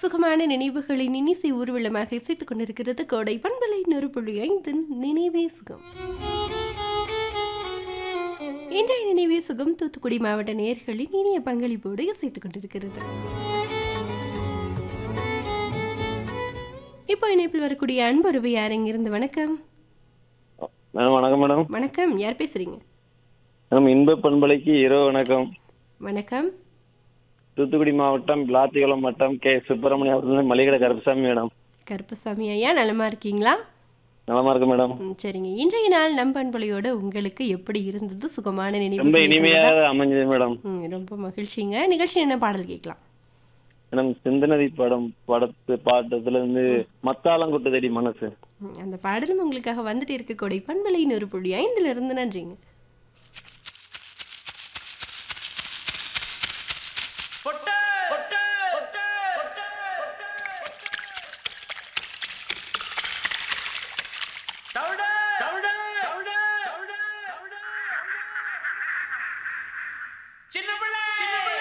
சுகமான நினைவுகளின் இனிசை ஊர்வலமாக இசைத்துக் கொண்டிருக்கிறது கோடை பண்பலை நெருப்புள்ளி ஐந்தின் நினைவே சுகம் இன்றைய நினைவே சுகம் தூத்துக்குடி மாவட்ட நேர்களின் இனிய பங்களிப்போடு இசைத்துக் கொண்டிருக்கிறது இப்போ இணைப்பில் வரக்கூடிய அன்புறவு யார் இங்கிருந்து வணக்கம் மேடம் வணக்கம் மேடம் வணக்கம் யார் பேசுறீங்க மேடம் இன்ப பண்பலைக்கு இரவு வணக்கம் வணக்கம் தூத்துக்குடி மாவட்டம் விளாத்திகுளம் வட்டம் கே சுப்பிரமணியம் அவர்கள் மளிகை கருப்பசாமி மேடம் கருப்பசாமி ஐயா நலமா இருக்கீங்களா நலமா இருக்கு மேடம் ம், சரிங்க இன்றைய நாள் நம் பண்பலையோட உங்களுக்கு எப்படி இருந்தது சுகமான ரொம்ப நினைவு இனிமையாக அமைஞ்சது மேடம் ம், ரொம்ப மகிழ்ச்சிங்க நிகழ்ச்சி என்ன பாடல் கேட்கலாம் மேடம் சிந்தனதி படம் படத்து பாட்டத்துல இருந்து மத்தாளங்குட்டு தேடி மனசு ம், அந்த பாடலும் உங்களுக்காக வந்துட்டு இருக்க கொடை பண்பலையின் ஒரு புள்ளி ஐந்துல இருந்து நன்றிங்க பொட்ட பொட்ட பொட்ட பொட்ட பொட்ட தவிட தவிட தவிட தவிட சின்ன பிள்ளை சின்ன பிள்ளை